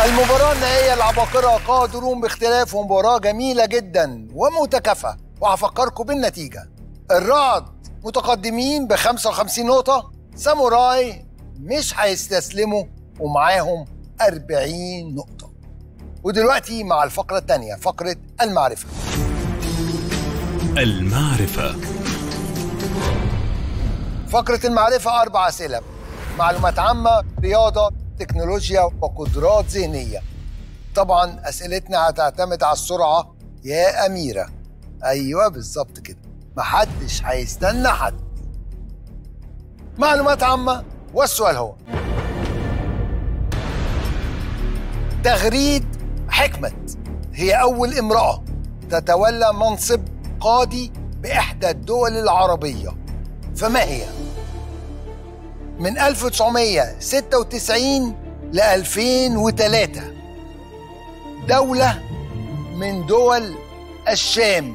المباراة النهائية العباقرة قادرون باختلاف مباراة جميلة جدا ومتكافئة وهفكركم بالنتيجة الرعد متقدمين ب 55 نقطة ساموراي مش هيستسلموا ومعاهم 40 نقطة ودلوقتي مع الفقرة الثانية فقرة المعرفة المعرفة فقرة المعرفة أربع أسئلة معلومات عامة رياضة تكنولوجيا وقدرات ذهنية طبعا أسئلتنا هتعتمد على السرعة يا أميرة أيوة بالظبط كده محدش هيستنى حد معلومات عامة والسؤال هو تغريد حكمة هي أول امرأة تتولى منصب قاضي بإحدى الدول العربية فما هي؟ من 1996 ل 2003 دولة من دول الشام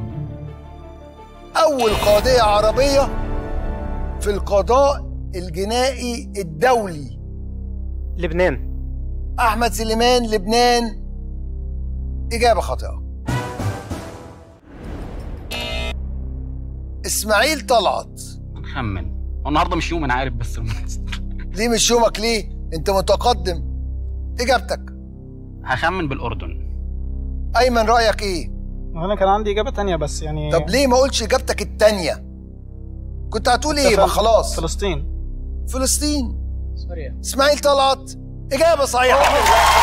أول قاضية عربية في القضاء الجنائي الدولي لبنان أحمد سليمان لبنان إجابة خاطئة إسماعيل طلعت نخمن هو النهارده مش يوم انا عارف بس ليه مش يومك ليه؟ أنت متقدم إجابتك هخمن بالاردن أيمن رأيك إيه؟ انا كان عندي اجابه تانية بس يعني طب ليه ما قلتش إجابتك التانية؟ كنت هتقول إيه؟ ما خلاص فلسطين فلسطين سوريا اسماعيل طلعت إجابة صحيحة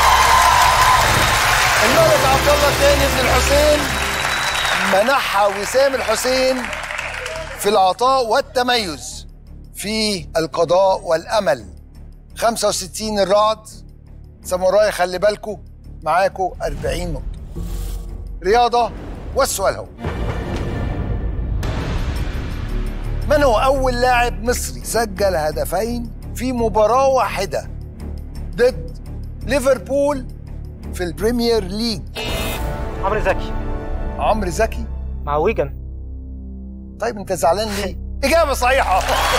الملك عبد الله الثاني بن الحسين منحها وسام الحسين في العطاء والتميز في القضاء والأمل 65 الرعد ساموراي خلي بالكم معاكم 40 نقطة رياضة والسؤال هو من هو أول لاعب مصري سجل هدفين في مباراة واحدة ضد ليفربول في البريمير ليج عمرو زكي عمرو زكي مع ويجن طيب انت زعلان ليه؟ إجابة صحيحة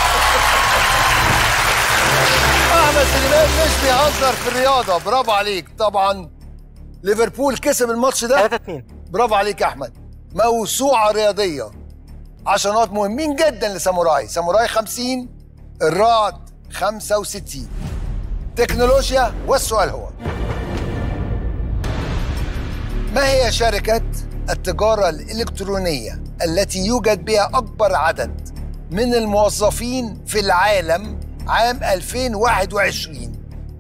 أحمد سليمان مش بيهزر في الرياضة برافو عليك طبعا ليفربول كسب الماتش ده 3 2 برافو عليك يا أحمد موسوعة رياضية عشان نقط مهمين جدا لساموراي ساموراي 50 الرعد 65 تكنولوجيا والسؤال هو ما هي شركة التجارة الإلكترونية التي يوجد بها أكبر عدد من الموظفين في العالم عام 2021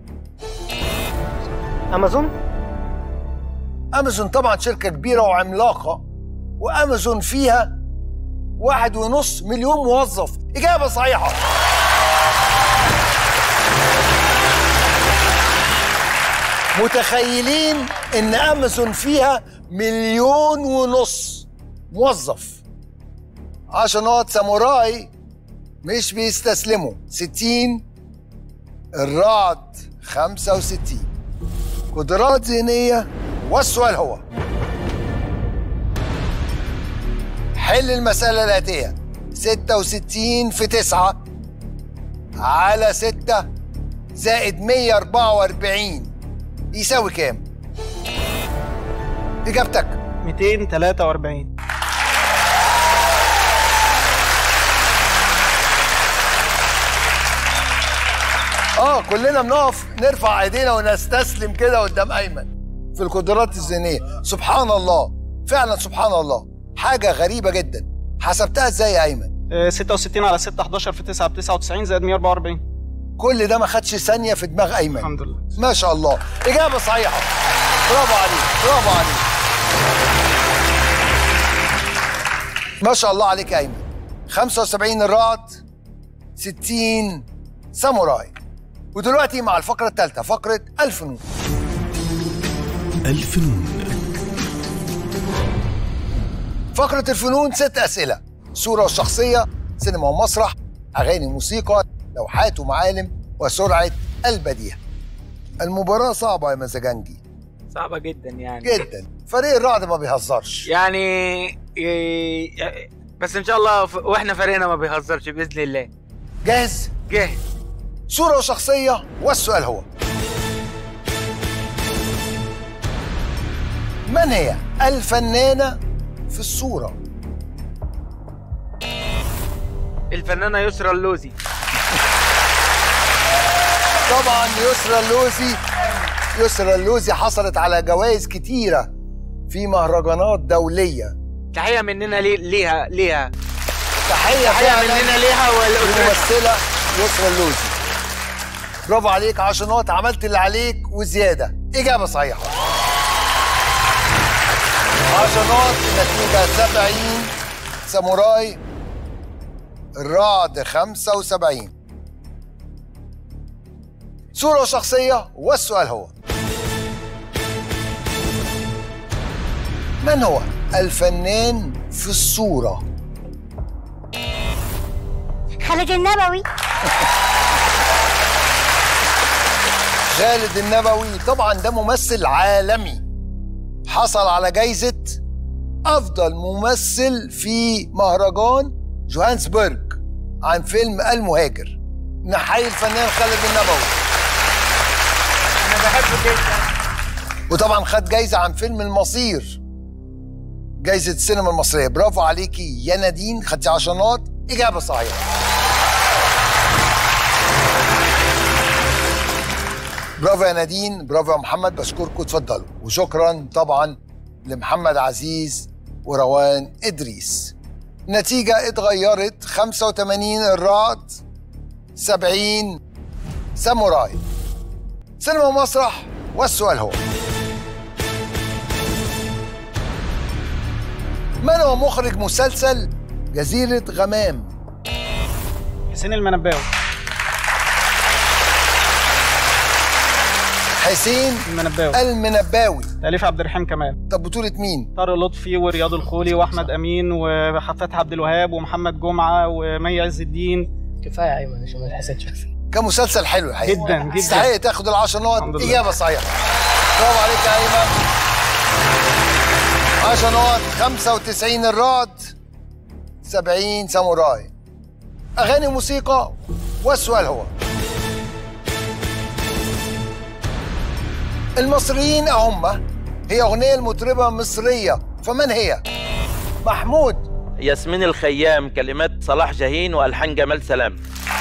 امازون أمازون طبعا شركة كبيرة وعملاقة وأمازون فيها واحد ونص مليون موظف إجابة صحيحة متخيلين إن أمازون فيها مليون ونص موظف عشان نقط ساموراي مش بيستسلموا 60 الرعد 65 قدرات ذهنية والسؤال هو حل المسألة الآتية 66 في 9 على 6 زائد 144 يساوي كام؟ إجابتك 243 اه كلنا بنقف نرفع ايدينا ونستسلم كده قدام ايمن في القدرات الذهنيه سبحان الله فعلا سبحان الله حاجه غريبه جدا حسبتها ازاي يا ايمن آه، 66 على 6 11 في 9 ب 99 زائد 144 كل ده ما خدش ثانيه في دماغ ايمن الحمد لله ما شاء الله اجابه صحيحه برافو عليك برافو عليك ما شاء الله عليك يا ايمن 75 الرعد 60 ساموراي ودلوقتي مع الفقره الثالثه فقره الفنون الفنون فقرة الفنون ست أسئلة صورة وشخصية سينما ومسرح أغاني موسيقى لوحات ومعالم وسرعة البديهة المباراة صعبة يا مزاجنجي صعبة جدا يعني جدا فريق الرعد ما بيهزرش يعني ي- بس ان شاء الله ف- واحنا فريقنا ما بيهزرش باذن الله جاهز جاهز صورة وشخصية والسؤال هو من هي الفنانة في الصورة الفنانه يسرى اللوزي طبعا يسرى اللوزي يسرى اللوزي حصلت على جوائز كتيرة في مهرجانات دولية تحيه مننا لي- ليها ليها تحية تحيه فعلاً مننا ليها والاسره الممثلة يسرى اللوزي برافو عليك عشان نقط عملت اللي عليك وزيادة إجابة صحيحة عشان نقط النتيجة 70 ساموراي الرعد 75 صورة شخصية والسؤال هو من هو الفنان في الصورة؟ خالد النبوي خالد النبوي طبعا ده ممثل عالمي حصل على جايزة أفضل ممثل في مهرجان جوهانسبرج عن فيلم المهاجر نحيي الفنان خالد النبوي انا بحبه جدا وطبعا خد جايزة عن فيلم المصير جايزة السينما المصرية برافو عليكي يا نادين خدتي عشرات إجابة صحيحة برافو يا نادين برافو يا محمد بشكركم اتفضلوا وشكرا طبعا لمحمد عزيز وروان إدريس النتيجة اتغيرت 85 الرعد 70 ساموراي سينما ومسرح والسؤال هو من هو مخرج مسلسل جزيرة غمام؟ حسين المنباوي حسين المنباوي المنباوي تأليف عبد الرحيم كمال طب بطولة مين؟ طارق لطفي ورياض الخولي واحمد امين وفتحي عبد الوهاب ومحمد جمعه ومي عز الدين كفايه ايمن عشان ما تحسدش كان مسلسل حلو الحقيقة جدا جدا تستحق تاخد العشر الحمد نقط لله. إجابة صحيحة برافو عليك يا أيمن 10 نقط 95 الرعد 70 ساموراي أغاني موسيقى والسؤال هو المصريين هم هي أغنية المطربة مصرية فمن هي؟ محمود ياسمين الخيام كلمات صلاح جاهين والحان جمال سلام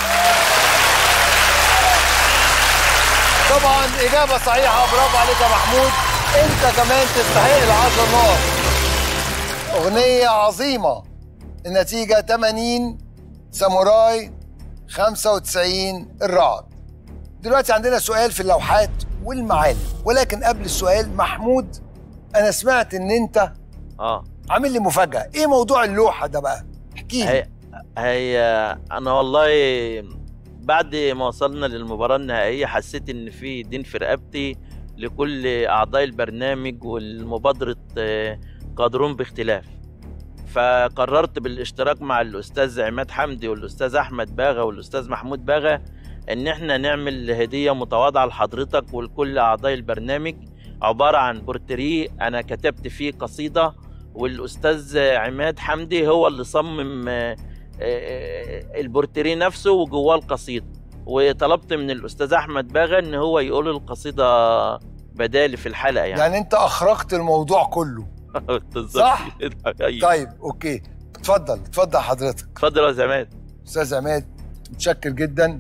طبعا إجابة صحيحة برافو عليك يا محمود أنت كمان تستحق العشر نقط أغنية عظيمة النتيجة 80 ساموراي 95 الرعد دلوقتي عندنا سؤال في اللوحات والمعالم ولكن قبل السؤال محمود أنا سمعت إن أنت اه عامل لي مفاجأة إيه موضوع اللوحة ده بقى؟ احكي لي هي هي انا والله بعد ما وصلنا للمباراة النهائية حسيت ان في دين في رقبتي لكل اعضاء البرنامج والمبادرة آه، قادرون باختلاف فقررت بالاشتراك مع الاستاذ عماد حمدي والاستاذ احمد باغا والاستاذ محمود باغا ان احنا نعمل هدية متواضعة لحضرتك ولكل اعضاء البرنامج عبارة عن بورتريه انا كتبت فيه قصيدة والاستاذ عماد حمدي هو اللي صمم آه، آه، البورتريه نفسه وجواه القصيده وطلبت من الاستاذ احمد باغا ان هو يقول القصيده بدالي في الحلقه يعني, يعني أنت أخرجت الموضوع كله بالظبط صح؟ كده. أيوة. طيب أوكي اتفضل اتفضل حضرتك اتفضل يا زمان استاذ عماد متشكر جدا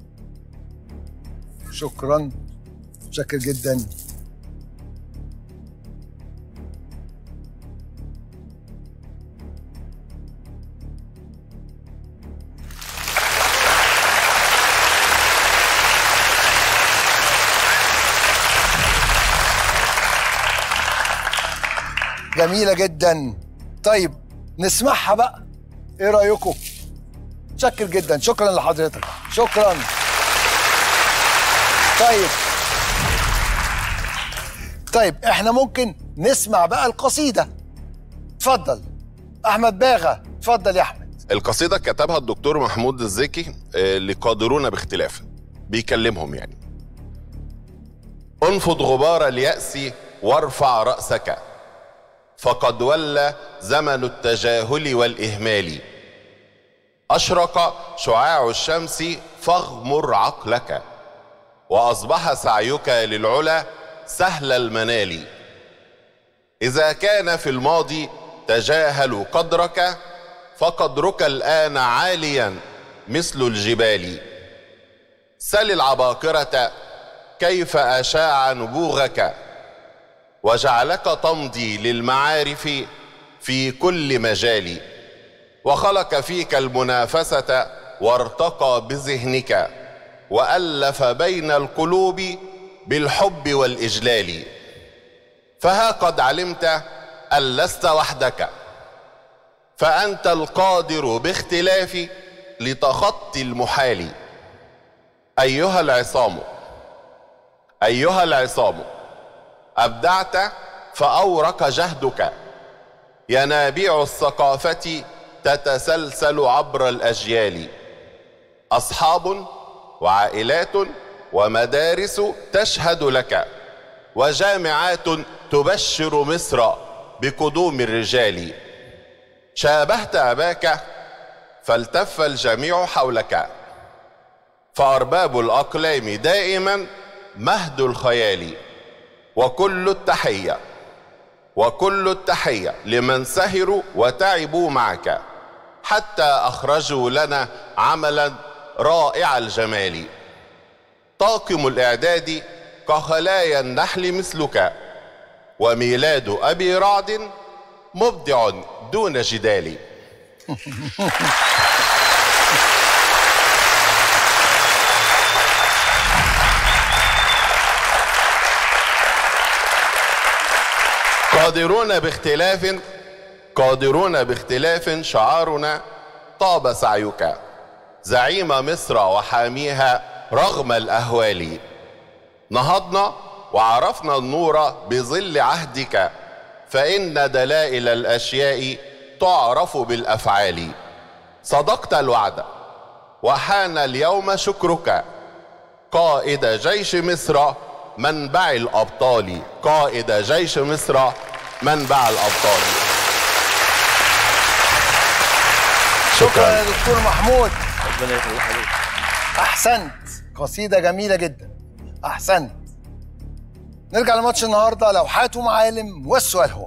شكرا متشكر جدا جميلة جدا طيب نسمعها بقى ايه رأيكم؟ متشكر جدا شكرا لحضرتك شكرا طيب طيب احنا ممكن نسمع بقى القصيدة اتفضل احمد باغا اتفضل يا احمد القصيدة كتبها الدكتور محمود الزكي آه، لقادرون باختلاف بيكلمهم يعني انفض غبار اليأس وارفع رأسك فقد ولى زمن التجاهل والإهمال أشرق شعاع الشمس فاغمر عقلك وأصبح سعيك للعلا سهل المنال إذا كان في الماضي تجاهلوا قدرك فقدرك الآن عاليا مثل الجبال سل العباقرة كيف أشاع نبوغك وجعلك تمضي للمعارف في كل مجال وخلق فيك المنافسة وارتقى بذهنك وألف بين القلوب بالحب والإجلال فها قد علمت أن لست وحدك فأنت القادر باختلاف لتخطي المحال أيها العصام أيها العصام أبدعت فأورق جهدك ينابيع الثقافة تتسلسل عبر الأجيال أصحاب وعائلات ومدارس تشهد لك وجامعات تبشر مصر بقدوم الرجال شابهت أباك فالتف الجميع حولك فأرباب الأقلام دائما مهد الخيال وكل التحية وكل التحية لمن سهروا وتعبوا معك حتى أخرجوا لنا عملا رائع الجمال طاقم الإعداد كخلايا النحل مثلك وميلاد أبي رعد مبدع دون جدال قادرون باختلاف قادرون باختلاف شعارنا طاب سعيك زعيم مصر وحاميها رغم الأهوال نهضنا وعرفنا النور بظل عهدك فإن دلائل الأشياء تعرف بالأفعال صدقت الوعد وحان اليوم شكرك قائد جيش مصر منبع الأبطال قائد جيش مصر منبع الأبطال شكرا يا دكتور محمود ربنا يخلي حضرتك احسنت قصيده جميله جدا احسنت نرجع لماتش النهارده لوحات ومعالم والسؤال هو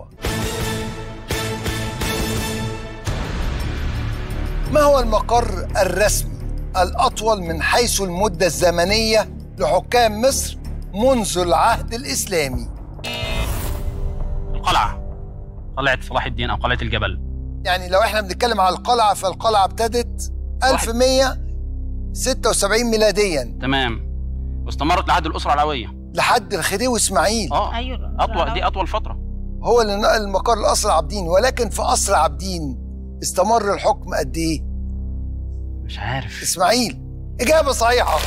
ما هو المقر الرسمي الاطول من حيث المده الزمنيه لحكام مصر منذ العهد الاسلامي القلعه قلعه صلاح الدين او قلعه الجبل يعني لو احنا بنتكلم على القلعه فالقلعه ابتدت 1176 ميلاديا تمام واستمرت لحد الاسره العلويه لحد الخديوي اسماعيل اه ايوه اطول دي اطول فتره هو اللي نقل المقر لقصر عابدين ولكن في قصر عابدين استمر الحكم قد ايه؟ مش عارف اسماعيل اجابه صحيحه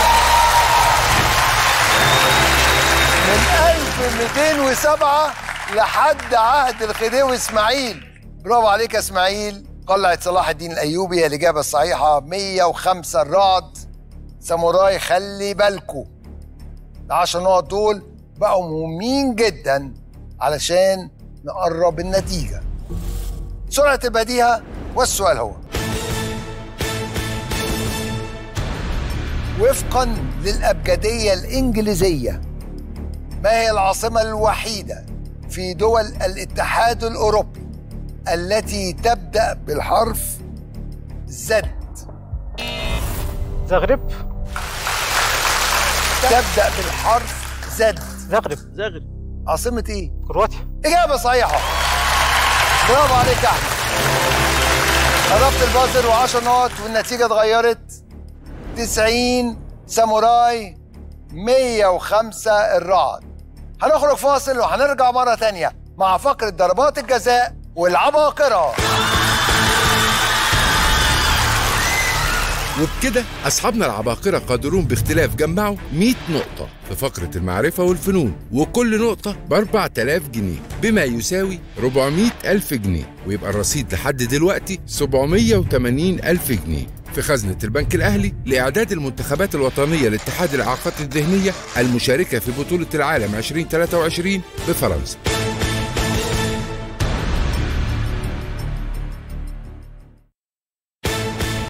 من 1207 لحد عهد الخديوي اسماعيل برافو عليك يا اسماعيل قلعه صلاح الدين الايوبي هي الاجابه الصحيحه 105 الرعد ساموراي خلي بالكو العشر نقط دول بقوا مهمين جدا علشان نقرب النتيجه سرعه البديهه والسؤال هو وفقا للأبجدية الإنجليزية ما هي العاصمة الوحيدة في دول الاتحاد الأوروبي التي تبدأ بالحرف زد زغرب تبدأ بالحرف زد زغرب زغر عاصمة إيه؟ كرواتيا إجابة صحيحة برافو عليك يا أحمد قربت البازر و10 نقط والنتيجة اتغيرت 90 ساموراي 105 الرعد هنخرج فاصل وهنرجع مرة تانية مع فقرة ضربات الجزاء والعباقرة وبكده أصحابنا العباقرة قادرون باختلاف جمعوا 100 نقطة في فقرة المعرفة والفنون وكل نقطة ب 4000 جنيه بما يساوي 400 ألف جنيه ويبقى الرصيد لحد دلوقتي 780 ألف جنيه في خزنة البنك الأهلي لإعداد المنتخبات الوطنية لاتحاد الإعاقات الذهنية المشاركة في بطولة العالم 2023 بفرنسا